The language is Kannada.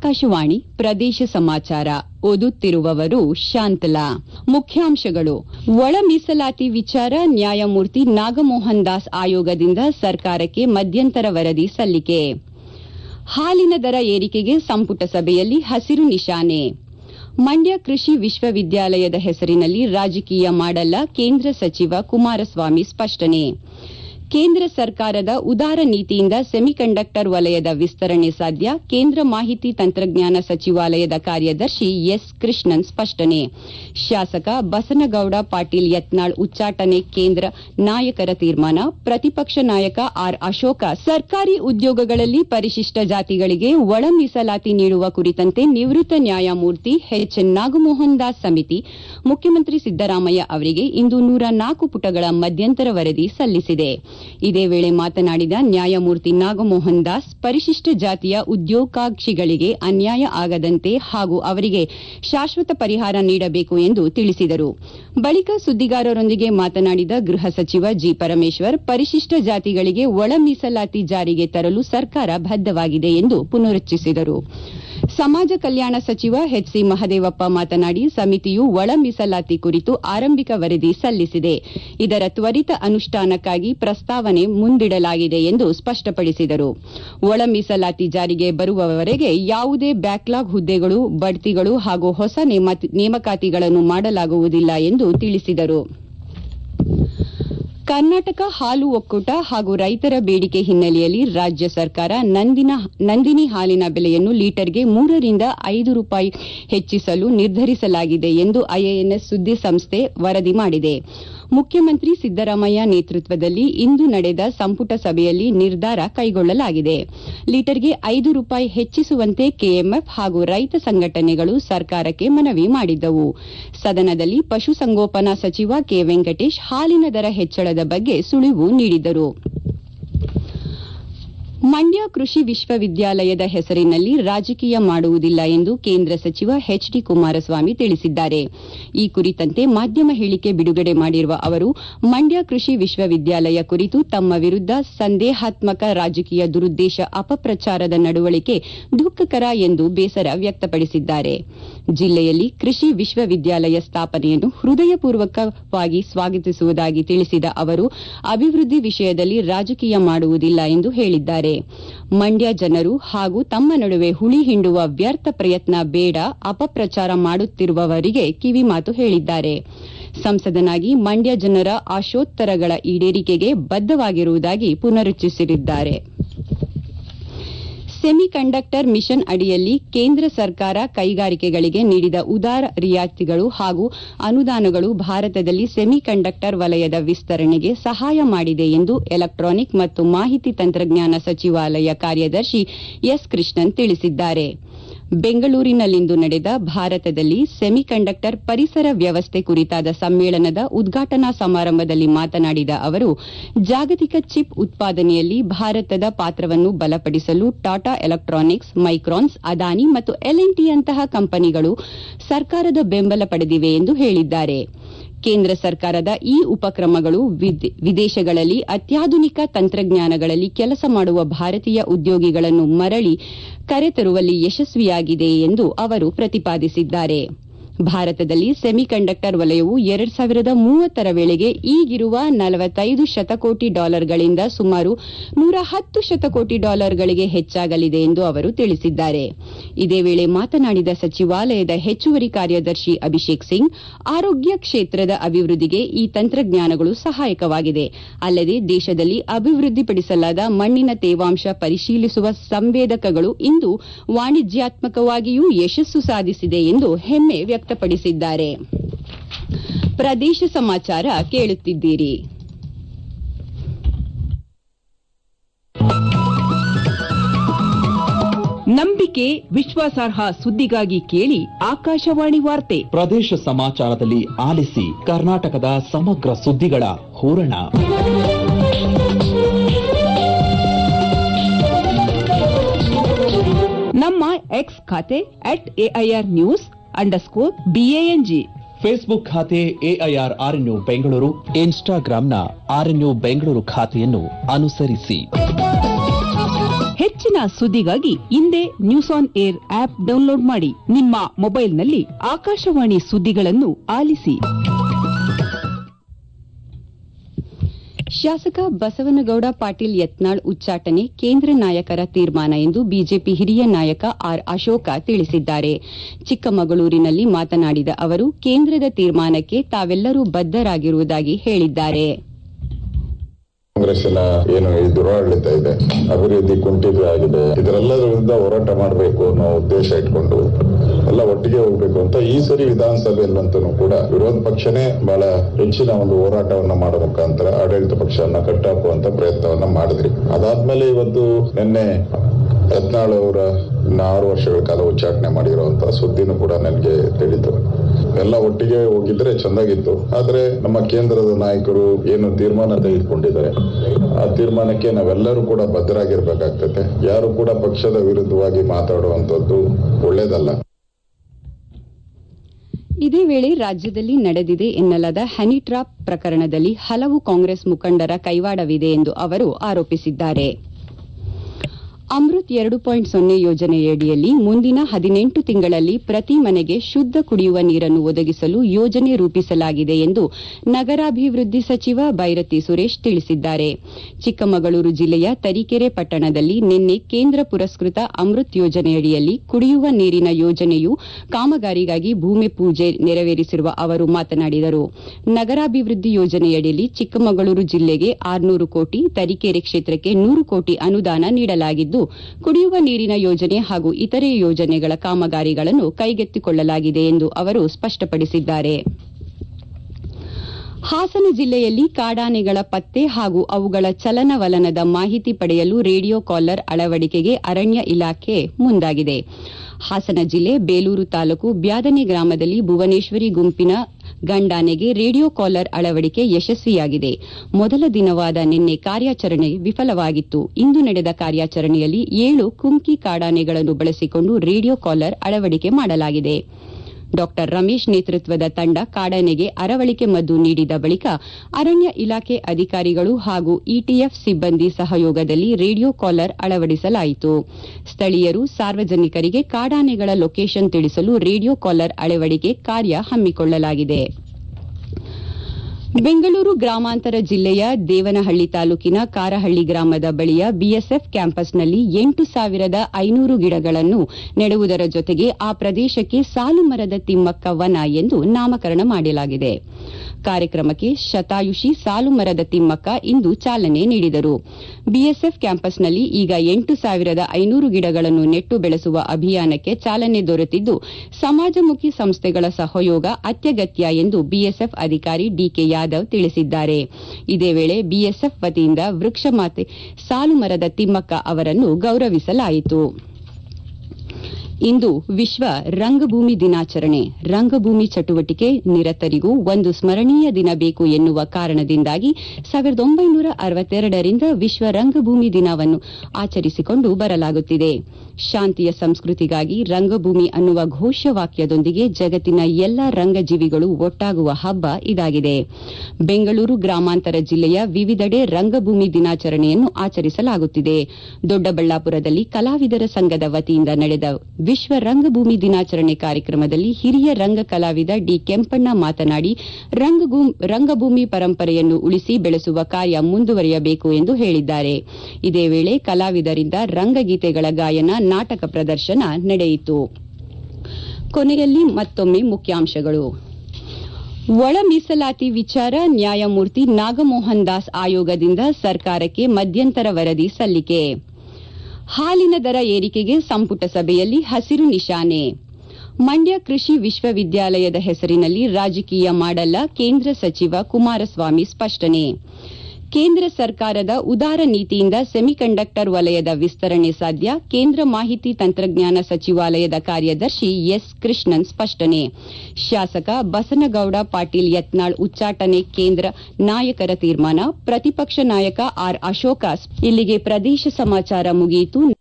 ಆಕಾಶವಾಣಿ ಪ್ರದೇಶ ಸಮಾಚಾರ ಓದುತ್ತಿರುವವರು ಶಾಂತಲಾ ಮುಖ್ಯಾಂಶಗಳು ಒಳ ಮೀಸಲಾತಿ ವಿಚಾರ ನ್ಯಾಯಮೂರ್ತಿ ನಾಗಮೋಹನ್ ದಾಸ್ ಆಯೋಗದಿಂದ ಸರ್ಕಾರಕ್ಕೆ ಮಧ್ಯಂತರ ವರದಿ ಸಲ್ಲಿಕೆ ಹಾಲಿನ ದರ ಏರಿಕೆಗೆ ಸಂಪುಟ ಸಭೆಯಲ್ಲಿ ಹಸಿರು ನಿಶಾನೆ ಮಂಡ್ಯ ಕೃಷಿ ವಿಶ್ವವಿದ್ಯಾಲಯದ ಹೆಸರಿನಲ್ಲಿ ರಾಜಕೀಯ ಮಾಡಲ್ಲ ಕೇಂದ್ರ ಸಚಿವ ಕುಮಾರಸ್ವಾಮಿ ಸ್ಪಷ್ಟನೆ ಕೇಂದ್ರ ಸರ್ಕಾರದ ಉದಾರ ನೀತಿಯಿಂದ ಸೆಮಿಕಂಡಕ್ಟರ್ ವಲಯದ ವಿಸ್ತರಣೆ ಸಾಧ್ಯ ಕೇಂದ್ರ ಮಾಹಿತಿ ತಂತ್ರಜ್ಞಾನ ಸಚಿವಾಲಯದ ಕಾರ್ಯದರ್ಶಿ ಎಸ್ ಕೃಷ್ಣನ್ ಸ್ಪಷ್ಟನೆ ಶಾಸಕ ಬಸನಗೌಡ ಪಾಟೀಲ್ ಯತ್ನಾಳ್ ಉಚ್ಚಾಟನೆ ಕೇಂದ್ರ ನಾಯಕರ ತೀರ್ಮಾನ ಪ್ರತಿಪಕ್ಷ ನಾಯಕ ಆರ್ ಅಶೋಕ ಸರ್ಕಾರಿ ಉದ್ಯೋಗಗಳಲ್ಲಿ ಪರಿಶಿಷ್ಟ ಜಾತಿಗಳಿಗೆ ಒಳ ಮೀಸಲಾತಿ ನೀಡುವ ಕುರಿತಂತೆ ನಿವೃತ್ತ ನ್ಯಾಯಮೂರ್ತಿ ಎಚ್ ನಾಗಮೋಹನ್ ದಾಸ್ ಸಮಿತಿ ಮುಖ್ಯಮಂತ್ರಿ ಸಿದ್ದರಾಮಯ್ಯ ಅವರಿಗೆ ಇಂದು ನೂರ ನಾಲ್ಕು ಪುಟಗಳ ಮಧ್ಯಂತರ ವರದಿ ಸಲ್ಲಿಸಿದೆ ಇದೇ ವೇಳೆ ಮಾತನಾಡಿದ ನ್ಯಾಯಮೂರ್ತಿ ನಾಗಮೋಹನ್ ದಾಸ್ ಪರಿಶಿಷ್ಟ ಜಾತಿಯ ಉದ್ಯೋಗಾಕ್ಷಿಗಳಿಗೆ ಅನ್ಯಾಯ ಆಗದಂತೆ ಹಾಗೂ ಅವರಿಗೆ ಶಾಶ್ವತ ಪರಿಹಾರ ನೀಡಬೇಕು ಎಂದು ತಿಳಿಸಿದರು ಬಳಿಕ ಸುದ್ದಿಗಾರರೊಂದಿಗೆ ಮಾತನಾಡಿದ ಗೃಹ ಸಚಿವ ಜಿ ಪರಮೇಶ್ವರ್ ಪರಿಶಿಷ್ಟ ಜಾತಿಗಳಿಗೆ ಒಳ ಮೀಸಲಾತಿ ಜಾರಿಗೆ ತರಲು ಸರ್ಕಾರ ಬದ್ದವಾಗಿದೆ ಎಂದು ಪುನರುಚ್ಚರಿಸಿದರು ಸಮಾಜ ಕಲ್ಯಾಣ ಸಚಿವ ಎಚ್ ಸಿ ಮಹದೇವಪ್ಪ ಮಾತನಾಡಿ ಸಮಿತಿಯು ಒಳ ಮೀಸಲಾತಿ ಕುರಿತು ಆರಂಭಿಕ ವರದಿ ಸಲ್ಲಿಸಿದೆ ಇದರ ತ್ವರಿತ ಅನುಷ್ಠಾನಕ್ಕಾಗಿ ಪ್ರಸ್ತಾವನೆ ಮುಂದಿಡಲಾಗಿದೆ ಎಂದು ಸ್ಪಷ್ಟಪಡಿಸಿದರು ಒಳ ಮೀಸಲಾತಿ ಜಾರಿಗೆ ಬರುವವರೆಗೆ ಯಾವುದೇ ಬ್ಯಾಕ್ಲಾಗ್ ಹುದ್ದೆಗಳು ಬಡ್ತಿಗಳು ಹಾಗೂ ಹೊಸ ನೇಮಕಾತಿಗಳನ್ನು ಮಾಡಲಾಗುವುದಿಲ್ಲ ಎಂದು ತಿಳಿಸಿದರು ಕರ್ನಾಟಕ ಹಾಲು ಒಕ್ಕೂಟ ಹಾಗೂ ರೈತರ ಬೇಡಿಕೆ ಹಿನ್ನೆಲೆಯಲ್ಲಿ ರಾಜ್ಯ ಸರ್ಕಾರ ನಂದಿನಿ ಹಾಲಿನ ಬೆಲೆಯನ್ನು ಲೀಟರ್ಗೆ ಮೂರರಿಂದ ಐದು ರೂಪಾಯಿ ಹೆಚ್ಚಿಸಲು ನಿರ್ಧರಿಸಲಾಗಿದೆ ಎಂದು ಐಎಎನ್ಎಸ್ ಸುದ್ದಿ ಸಂಸ್ಥೆ ವರದಿ ಮಾಡಿದೆ ಮುಖ್ಯಮಂತ್ರಿ ಸಿದ್ದರಾಮಯ್ಯ ನೇತೃತ್ವದಲ್ಲಿ ಇಂದು ನಡೆದ ಸಂಪುಟ ಸಭೆಯಲ್ಲಿ ನಿರ್ಧಾರ ಕೈಗೊಳ್ಳಲಾಗಿದೆ ಲೀಟರ್ಗೆ ಐದು ರೂಪಾಯಿ ಹೆಚ್ಚಿಸುವಂತೆ ಕೆಎಂಎಫ್ ಹಾಗೂ ರೈತ ಸಂಘಟನೆಗಳು ಸರ್ಕಾರಕ್ಕೆ ಮನವಿ ಮಾಡಿದ್ದವು ಸದನದಲ್ಲಿ ಪಶುಸಂಗೋಪನಾ ಸಚಿವ ಕೆ ವೆಂಕಟೇಶ್ ಹಾಲಿನ ದರ ಹೆಚ್ಚಳದ ಬಗ್ಗೆ ಸುಳಿವು ನೀಡಿದರು ಮಂಡ್ಯ ಕೃಷಿ ವಿಶ್ವವಿದ್ಯಾಲಯದ ಹೆಸರಿನಲ್ಲಿ ರಾಜಕೀಯ ಮಾಡುವುದಿಲ್ಲ ಎಂದು ಕೇಂದ್ರ ಸಚಿವ ಎಚ್ ಡಿ ಕುಮಾರಸ್ವಾಮಿ ತಿಳಿಸಿದ್ದಾರೆ ಈ ಕುರಿತಂತೆ ಮಾಧ್ಯಮ ಹೇಳಿಕೆ ಬಿಡುಗಡೆ ಮಾಡಿರುವ ಅವರು ಮಂಡ್ಯ ಕೃಷಿ ವಿಶ್ವವಿದ್ಯಾಲಯ ಕುರಿತು ತಮ್ಮ ವಿರುದ್ದ ಸಂದೇಹಾತ್ಮಕ ರಾಜಕೀಯ ದುರುದ್ದೇಶ ಅಪಪ್ರಚಾರದ ನಡವಳಿಕೆ ದುಃಖಕರ ಎಂದು ಬೇಸರ ವ್ಯಕ್ತಪಡಿಸಿದ್ದಾರೆ ಜಿಲ್ಲೆಯಲ್ಲಿ ಕೃಷಿ ವಿಶ್ವವಿದ್ಯಾಲಯ ಸ್ಥಾಪನೆಯನ್ನು ಹೃದಯಪೂರ್ವಕವಾಗಿ ಸ್ವಾಗತಿಸುವುದಾಗಿ ತಿಳಿಸಿದ ಅವರು ಅಭಿವೃದ್ಧಿ ವಿಷಯದಲ್ಲಿ ರಾಜಕೀಯ ಮಾಡುವುದಿಲ್ಲ ಎಂದು ಹೇಳಿದ್ದಾರೆ ಮಂಡ್ಯ ಜನರು ಹಾಗೂ ತಮ್ಮ ನಡುವೆ ಹುಳಿ ಹಿಂಡುವ ವ್ಯರ್ಥ ಪ್ರಯತ್ನ ಬೇಡ ಅಪಪ್ರಚಾರ ಮಾಡುತ್ತಿರುವವರಿಗೆ ಕಿವಿಮಾತು ಹೇಳಿದ್ದಾರೆ ಸಂಸದನಾಗಿ ಮಂಡ್ಯ ಜನರ ಆಶೋತ್ತರಗಳ ಈಡೇರಿಕೆಗೆ ಬದ್ದವಾಗಿರುವುದಾಗಿ ಪುನರುಚ್ಚರಿಸಿದ್ದಾರೆ ಸೆಮಿ ಕಂಡಕ್ಟರ್ ಮಿಷನ್ ಅಡಿಯಲ್ಲಿ ಕೇಂದ್ರ ಸರ್ಕಾರ ಕೈಗಾರಿಕೆಗಳಿಗೆ ನೀಡಿದ ಉದಾರ ರಿಯಾಯಿತಿಗಳು ಹಾಗೂ ಅನುದಾನಗಳು ಭಾರತದಲ್ಲಿ ಸೆಮಿ ಕಂಡಕ್ಟರ್ ವಲಯದ ವಿಸ್ತರಣೆಗೆ ಸಹಾಯ ಮಾಡಿದೆ ಎಂದು ಎಲೆಕ್ಟ್ರಾನಿಕ್ ಮತ್ತು ಮಾಹಿತಿ ತಂತ್ರಜ್ಞಾನ ಸಚಿವಾಲಯ ಕಾರ್ಯದರ್ಶಿ ಎಸ್ ಕೃಷ್ಣನ್ ತಿಳಿಸಿದ್ದಾರೆ ಬೆಂಗಳೂರಿನಲ್ಲಿಂದು ನಡೆದ ಭಾರತದಲ್ಲಿ ಸೆಮಿಕಂಡಕ್ಟರ್ ಪರಿಸರ ವ್ಯವಸ್ಥೆ ಕುರಿತಾದ ಸಮ್ಮೇಳನದ ಉದ್ಘಾಟನಾ ಸಮಾರಂಭದಲ್ಲಿ ಮಾತನಾಡಿದ ಅವರು ಜಾಗತಿಕ ಚಿಪ್ ಉತ್ಪಾದನೆಯಲ್ಲಿ ಭಾರತದ ಪಾತ್ರವನ್ನು ಬಲಪಡಿಸಲು ಟಾಟಾ ಎಲೆಕ್ಟ್ರಾನಿಕ್ಸ್ ಮೈಕ್ರಾನ್ಸ್ ಅದಾನಿ ಮತ್ತು ಎಲ್ಎನ್ಟಿಯಂತಹ ಕಂಪನಿಗಳು ಸರ್ಕಾರದ ಬೆಂಬಲ ಪಡೆದಿವೆ ಎಂದು ಹೇಳಿದ್ದಾರೆ ಕೇಂದ್ರ ಸರ್ಕಾರದ ಈ ಉಪಕ್ರಮಗಳು ವಿದೇಶಗಳಲ್ಲಿ ಅತ್ಯಾಧುನಿಕ ತಂತ್ರಜ್ಞಾನಗಳಲ್ಲಿ ಕೆಲಸ ಮಾಡುವ ಭಾರತೀಯ ಉದ್ಯೋಗಿಗಳನ್ನು ಮರಳಿ ಕರೆತರುವಲ್ಲಿ ಯಶಸ್ವಿಯಾಗಿದೆ ಎಂದು ಅವರು ಪ್ರತಿಪಾದಿಸಿದ್ದಾರೆ ಭಾರತದಲ್ಲಿ ಸೆಮಿಕಂಡಕ್ಟರ್ ವಲಯವು ಎರಡ್ ಸಾವಿರದ ಮೂವತ್ತರ ವೇಳೆಗೆ ಈಗಿರುವ ನಲವತ್ತೈದು ಶತಕೋಟಿ ಡಾಲರ್ಗಳಿಂದ ಸುಮಾರು ನೂರ ಹತ್ತು ಶತಕೋಟಿ ಡಾಲರ್ಗಳಿಗೆ ಹೆಚ್ಚಾಗಲಿದೆ ಎಂದು ಅವರು ತಿಳಿಸಿದ್ದಾರೆ ಇದೇ ವೇಳೆ ಮಾತನಾಡಿದ ಸಚಿವಾಲಯದ ಹೆಚ್ಚುವರಿ ಕಾರ್ಯದರ್ಶಿ ಅಭಿಷೇಕ್ ಸಿಂಗ್ ಆರೋಗ್ಯ ಕ್ಷೇತ್ರದ ಅಭಿವೃದ್ಧಿಗೆ ಈ ತಂತ್ರಜ್ಞಾನಗಳು ಸಹಾಯಕವಾಗಿದೆ ಅಲ್ಲದೆ ದೇಶದಲ್ಲಿ ಅಭಿವೃದ್ಧಿಪಡಿಸಲಾದ ಮಣ್ಣಿನ ತೇವಾಂಶ ಪರಿಶೀಲಿಸುವ ಸಂವೇದಕಗಳು ಇಂದು ವಾಣಿಜ್ಯಾತ್ಮಕವಾಗಿಯೂ ಯಶಸ್ಸು ಸಾಧಿಸಿದೆ ಎಂದು ಹೆಮ್ಮೆ ವ್ಯಕ್ತಪಡಿಸಿದ್ದಾರೆ ಪ್ರದೇಶ ಸಮಾಚಾರ ಕೇಳುತ್ತಿದ್ದೀರಿ ನಂಬಿಕೆ ವಿಶ್ವಾಸಾರ್ಹ ಸುದ್ದಿಗಾಗಿ ಕೇಳಿ ಆಕಾಶವಾಣಿ ವಾರ್ತೆ ಪ್ರದೇಶ ಸಮಾಚಾರದಲ್ಲಿ ಆಲಿಸಿ ಕರ್ನಾಟಕದ ಸಮಗ್ರ ಸುದ್ದಿಗಳ ಹೂರಣ ನಮ್ಮ ಎಕ್ಸ್ ಖಾತೆ at AIR news underscore B A N G Facebook ಖಾತೆ ಎಐಆರ್ ಆರ್ಎನ್ಯು ಬೆಂಗಳೂರು ಇನ್ಸ್ಟಾಗ್ರಾಂನ ಆರ್ಎನ್ಯು ಬೆಂಗಳೂರು ಖಾತೆಯನ್ನು ಅನುಸರಿಸಿ ಹೆಚ್ಚಿನ ಸುದ್ದಿಗಾಗಿ ಹಿಂದೆ news on air app download ಮಾಡಿ ನಿಮ್ಮ ಮೊಬೈಲ್ನಲ್ಲಿ ಆಕಾಶವಾಣಿ ಸುದ್ದಿಗಳನ್ನು ಆಲಿಸಿ ಶಾಸಕ ಬಸವನಗೌಡ ಪಾಟೀಲ್ ಯತ್ನಾಳ್ ಉಚ್ಚಾಟನೆ ಕೇಂದ್ರ ನಾಯಕರ ತೀರ್ಮಾನ ಎಂದು ಬಿಜೆಪಿ ಹಿರಿಯ ನಾಯಕ ಆರ್ ಅಶೋಕ ತಿಳಿಸಿದ್ದಾರೆ ಚಿಕ್ಕಮಗಳೂರಿನಲ್ಲಿ ಮಾತನಾಡಿದ ಅವರು ಕೇಂದ್ರದ ತೀರ್ಮಾನಕ್ಕೆ ತಾವೆಲ್ಲರೂ ಬದ್ದರಾಗಿರುವುದಾಗಿ ಹೇಳಿದ್ದಾರೆ ಕಾಂಗ್ರೆಸ್ಸಿನ ಏನು ಈ ದುರಾಡಳಿತ ಇದೆ ಅಭಿವೃದ್ಧಿ ಕುಂಠಿತ ಆಗಿದೆ ಇದರೆಲ್ಲದರ ವಿರುದ್ಧ ಹೋರಾಟ ಮಾಡಬೇಕು ಅನ್ನೋ ಉದ್ದೇಶ ಇಟ್ಕೊಂಡು ಎಲ್ಲ ಒಟ್ಟಿಗೆ ಹೋಗ್ಬೇಕು ಅಂತ ಈ ಸರಿ ವಿಧಾನಸಭೆಯಲ್ಲಂತೂ ಕೂಡ ವಿರೋಧ ಪಕ್ಷನೇ ಬಹಳ ಹೆಚ್ಚಿನ ಒಂದು ಹೋರಾಟವನ್ನ ಮಾಡೋ ಮುಖಾಂತರ ಆಡಳಿತ ಪಕ್ಷವನ್ನ ಕಟ್ಟಾಕುವಂತ ಪ್ರಯತ್ನವನ್ನ ಮಾಡಿದ್ರಿ ಅದಾದ್ಮೇಲೆ ಇವತ್ತು ನಿನ್ನೆ ಯತ್ನಾಳ್ ಅವರ ಇನ್ನ ಆರು ವರ್ಷಗಳ ಕಾಲ ಉಚ್ಚಾಟನೆ ಮಾಡಿರುವಂತ ಸುದ್ದಿನೂ ಕೂಡ ನನಗೆ ತಿಳಿತು ಎಲ್ಲ ಒಟ್ಟಿಗೆ ಹೋಗಿದ್ರೆ ಚೆಂದಾಗಿತ್ತು ಆದ್ರೆ ನಮ್ಮ ಕೇಂದ್ರದ ನಾಯಕರು ಏನು ತೀರ್ಮಾನ ತೆಗೆದುಕೊಂಡಿದ್ದಾರೆ ಆ ತೀರ್ಮಾನಕ್ಕೆ ನಾವೆಲ್ಲರೂ ಕೂಡ ಬದ್ಧರಾಗಿರ್ಬೇಕಾಗ್ತದೆ ಯಾರು ಕೂಡ ಪಕ್ಷದ ವಿರುದ್ಧವಾಗಿ ಮಾತಾಡುವಂತದ್ದು ಒಳ್ಳೇದಲ್ಲ ಇದೇ ವೇಳೆ ರಾಜ್ಯದಲ್ಲಿ ನಡೆದಿದೆ ಎನ್ನಲಾದ ಹನಿ ಟ್ರಾಪ್ ಪ್ರಕರಣದಲ್ಲಿ ಹಲವು ಕಾಂಗ್ರೆಸ್ ಮುಖಂಡರ ಕೈವಾಡವಿದೆ ಎಂದು ಅವರು ಆರೋಪಿಸಿದ್ದಾರೆ ಅಮೃತ್ ಎರಡು ಪಾಯಿಂಟ್ ಸೊನ್ನೆ ಯೋಜನೆಯಡಿಯಲ್ಲಿ ಮುಂದಿನ ಹದಿನೆಂಟು ತಿಂಗಳಲ್ಲಿ ಪ್ರತಿ ಮನೆಗೆ ಶುದ್ದ ಕುಡಿಯುವ ನೀರನ್ನು ಒದಗಿಸಲು ಯೋಜನೆ ರೂಪಿಸಲಾಗಿದೆ ಎಂದು ನಗರಾಭಿವೃದ್ಧಿ ಸಚಿವ ಬೈರತಿ ಸುರೇಶ್ ತಿಳಿಸಿದ್ದಾರೆ ಚಿಕ್ಕಮಗಳೂರು ಜಿಲ್ಲೆಯ ತರೀಕೆರೆ ಪಟ್ಟಣದಲ್ಲಿ ನಿನ್ನೆ ಕೇಂದ್ರ ಪುರಸ್ಕೃತ ಅಮೃತ್ ಯೋಜನೆಯಡಿಯಲ್ಲಿ ಕುಡಿಯುವ ನೀರಿನ ಯೋಜನೆಯು ಕಾಮಗಾರಿಗಾಗಿ ಭೂಮಿ ಪೂಜೆ ನೆರವೇರಿಸಿರುವ ಅವರು ಮಾತನಾಡಿದರು ನಗರಾಭಿವೃದ್ಧಿ ಯೋಜನೆಯಡಿಯಲ್ಲಿ ಚಿಕ್ಕಮಗಳೂರು ಜಿಲ್ಲೆಗೆ ಆರುನೂರು ಕೋಟಿ ತರೀಕೆರೆ ಕ್ಷೇತ್ರಕ್ಕೆ ನೂರು ಕೋಟಿ ಅನುದಾನ ನೀಡಲಾಗಿದ್ದು ಕುಡಿಯುವ ನೀರಿನ ಯೋಜನೆ ಹಾಗೂ ಇತರೆ ಯೋಜನೆಗಳ ಕಾಮಗಾರಿಗಳನ್ನು ಕೈಗೆತ್ತಿಕೊಳ್ಳಲಾಗಿದೆ ಎಂದು ಅವರು ಸ್ಪಷ್ಟಪಡಿಸಿದ್ದಾರೆ ಹಾಸನ ಜಿಲ್ಲೆಯಲ್ಲಿ ಕಾಡಾನೆಗಳ ಪತ್ತೆ ಹಾಗೂ ಅವುಗಳ ಚಲನವಲನದ ಮಾಹಿತಿ ಪಡೆಯಲು ರೇಡಿಯೋ ಕಾಲರ್ ಅಳವಡಿಕೆಗೆ ಅರಣ್ಯ ಇಲಾಖೆ ಮುಂದಾಗಿದೆ ಹಾಸನ ಜಿಲ್ಲೆ ಬೇಲೂರು ತಾಲೂಕು ಬ್ಯಾದನೆ ಗ್ರಾಮದಲ್ಲಿ ಭುವನೇಶ್ವರಿ ಗುಂಪಿನ ಗಂಡಾನೆಗೆ ರೇಡಿಯೋ ಕಾಲರ್ ಅಳವಡಿಕೆ ಯಶಸ್ವಿಯಾಗಿದೆ ಮೊದಲ ದಿನವಾದ ನಿನ್ನೆ ಕಾರ್ಯಾಚರಣೆ ವಿಫಲವಾಗಿತ್ತು ಇಂದು ನಡೆದ ಕಾರ್ಯಾಚರಣೆಯಲ್ಲಿ ಏಳು ಕುಮ್ಕಿ ಕಾಡಾನೆಗಳನ್ನು ಬಳಸಿಕೊಂಡು ರೇಡಿಯೋ ಕಾಲರ್ ಅಳವಡಿಕೆ ಮಾಡಲಾಗಿದೆ ಡಾ ರಮೇಶ್ ನೇತೃತ್ವದ ತಂಡ ಕಾಡಾನೆಗೆ ಅರವಳಿಕೆ ಮದ್ದು ನೀಡಿದ ಬಳಿಕ ಅರಣ್ಯ ಇಲಾಖೆ ಅಧಿಕಾರಿಗಳು ಹಾಗೂ ಇಟಿಎಫ್ ಸಿಬ್ಬಂದಿ ಸಹಯೋಗದಲ್ಲಿ ರೇಡಿಯೋ ಕಾಲರ್ ಅಳವಡಿಸಲಾಯಿತು ಸ್ಥಳೀಯರು ಸಾರ್ವಜನಿಕರಿಗೆ ಕಾಡಾನೆಗಳ ಲೊಕೇಷನ್ ತಿಳಿಸಲು ರೇಡಿಯೋ ಕಾಲರ್ ಅಳವಡಿಕೆ ಕಾರ್ಯ ಹಮ್ಮಿಕೊಳ್ಳಲಾಗಿದೆ ಬೆಂಗಳೂರು ಗ್ರಾಮಾಂತರ ಜಿಲ್ಲೆಯ ದೇವನಹಳ್ಳಿ ತಾಲೂಕಿನ ಕಾರಹಳ್ಳಿ ಗ್ರಾಮದ ಬಳಿಯ ಬಿಎಸ್ಎಫ್ ಕ್ಯಾಂಪಸ್ನಲ್ಲಿ ಎಂಟು ಸಾವಿರದ ಐನೂರು ಗಿಡಗಳನ್ನು ನೆಡುವುದರ ಜೊತೆಗೆ ಆ ಪ್ರದೇಶಕ್ಕೆ ಸಾಲು ಮರದ ತಿಮ್ಮಕ್ಕ ವನ ಎಂದು ನಾಮಕರಣ ಮಾಡಲಾಗಿದೆ ಕಾರ್ಯಕ್ರಮಕ್ಕೆ ಶತಾಯುಷಿ ಸಾಲು ಮರದ ತಿಮ್ಮಕ್ಕ ಇಂದು ಚಾಲನೆ ನೀಡಿದರು ಬಿಎಸ್ಎಫ್ ಕ್ಯಾಂಪಸ್ನಲ್ಲಿ ಈಗ ಎಂಟು ಸಾವಿರದ ಐನೂರು ಗಿಡಗಳನ್ನು ನೆಟ್ಟು ಬೆಳೆಸುವ ಅಭಿಯಾನಕ್ಕೆ ಚಾಲನೆ ದೊರೆತಿದ್ದು ಸಮಾಜಮುಖಿ ಸಂಸ್ಥೆಗಳ ಸಹಯೋಗ ಅತ್ಯಗತ್ಯ ಎಂದು ಬಿಎಸ್ಎಫ್ ಅಧಿಕಾರಿ ಡಿಕೆ ಯಾದವ್ ತಿಳಿಸಿದ್ದಾರೆ ಇದೇ ವೇಳೆ ಬಿಎಸ್ಎಫ್ ವತಿಯಿಂದ ವೃಕ್ಷ ಮಾತೆ ಸಾಲು ಮರದ ತಿಮ್ಮಕ್ಕ ಅವರನ್ನು ಗೌರವಿಸಲಾಯಿತು ಇಂದು ವಿಶ್ವ ರಂಗಭೂಮಿ ದಿನಾಚರಣೆ ರಂಗಭೂಮಿ ಚಟುವಟಿಕೆ ನಿರತರಿಗೂ ಒಂದು ಸ್ಮರಣೀಯ ದಿನ ಬೇಕು ಎನ್ನುವ ಕಾರಣದಿಂದಾಗಿ ಸಾವಿರದ ಒಂಬೈನೂರ ಅರವತ್ತೆರಡರಿಂದ ವಿಶ್ವ ರಂಗಭೂಮಿ ದಿನವನ್ನು ಆಚರಿಸಿಕೊಂಡು ಬರಲಾಗುತ್ತಿದೆ ಶಾಂತಿಯ ಸಂಸ್ಕೃತಿಗಾಗಿ ರಂಗಭೂಮಿ ಅನ್ನುವ ಘೋಷವಾಕ್ಯದೊಂದಿಗೆ ಜಗತ್ತಿನ ಎಲ್ಲಾ ರಂಗಜೀವಿಗಳು ಒಟ್ಟಾಗುವ ಹಬ್ಬ ಇದಾಗಿದೆ ಬೆಂಗಳೂರು ಗ್ರಾಮಾಂತರ ಜಿಲ್ಲೆಯ ವಿವಿಧೆಡೆ ರಂಗಭೂಮಿ ದಿನಾಚರಣೆಯನ್ನು ಆಚರಿಸಲಾಗುತ್ತಿದೆ ದೊಡ್ಡಬಳ್ಳಾಪುರದಲ್ಲಿ ಕಲಾವಿದರ ಸಂಘದ ವತಿಯಿಂದ ನಡೆದ ವಿಶ್ವ ರಂಗಭೂಮಿ ದಿನಾಚರಣೆ ಕಾರ್ಯಕ್ರಮದಲ್ಲಿ ಹಿರಿಯ ರಂಗ ಕಲಾವಿದ ಡಿ ಕೆಂಪಣ್ಣ ಮಾತನಾಡಿ ರಂಗಭೂಮಿ ಪರಂಪರೆಯನ್ನು ಉಳಿಸಿ ಬೆಳೆಸುವ ಕಾರ್ಯ ಮುಂದುವರಿಯಬೇಕು ಎಂದು ಹೇಳಿದ್ದಾರೆ ಇದೇ ವೇಳೆ ಕಲಾವಿದರಿಂದ ರಂಗಗೀತೆಗಳ ಗಾಯನ ನಾಟಕ ಪ್ರದರ್ಶನ ನಡೆಯಿತು ಕೊನೆಯಲ್ಲಿ ಮತ್ತೊಮ್ಮೆ ಮುಖ್ಯಾಂಶಗಳು ಒಳ ಮೀಸಲಾತಿ ವಿಚಾರ ನ್ಯಾಯಮೂರ್ತಿ ನಾಗಮೋಹನ್ ದಾಸ್ ಆಯೋಗದಿಂದ ಸರ್ಕಾರಕ್ಕೆ ಮಧ್ಯಂತರ ವರದಿ ಸಲ್ಲಿಕೆ ಹಾಲಿನ ದರ ಏರಿಕೆಗೆ ಸಂಪುಟ ಸಭೆಯಲ್ಲಿ ಹಸಿರು ನಿಶಾನೆ ಮಂಡ್ಯ ಕೃಷಿ ವಿಶ್ವವಿದ್ಯಾಲಯದ ಹೆಸರಿನಲ್ಲಿ ರಾಜಕೀಯ ಮಾಡಲ್ಲ ಕೇಂದ್ರ ಸಚಿವ ಕುಮಾರಸ್ವಾಮಿ ಸ್ಪಷ್ಟನೆ ಕೇಂದ್ರ ಸರ್ಕಾರದ ಉದಾರ ನೀತಿಯಿಂದ ಸೆಮಿಕಂಡಕ್ಟರ್ ವಲಯದ ವಿಸ್ತರಣೆ ಸಾಧ್ಯ ಕೇಂದ್ರ ಮಾಹಿತಿ ತಂತ್ರಜ್ಞಾನ ಸಚಿವಾಲಯದ ಕಾರ್ಯದರ್ಶಿ ಎಸ್ ಕೃಷ್ಣನ್ ಸ್ಪಷ್ಟನೆ ಶಾಸಕ ಬಸನಗೌಡ ಪಾಟೀಲ್ ಯತ್ನಾಳ್ ಉಚ್ಚಾಟನೆ ಕೇಂದ್ರ ನಾಯಕರ ತೀರ್ಮಾನ ಪ್ರತಿಪಕ್ಷ ನಾಯಕ ಆರ್ ಅಶೋಕ ಇಲ್ಲಿಗೆ ಪ್ರದೇಶ ಸಮಾಚಾರ ಮುಗಿಯಿತು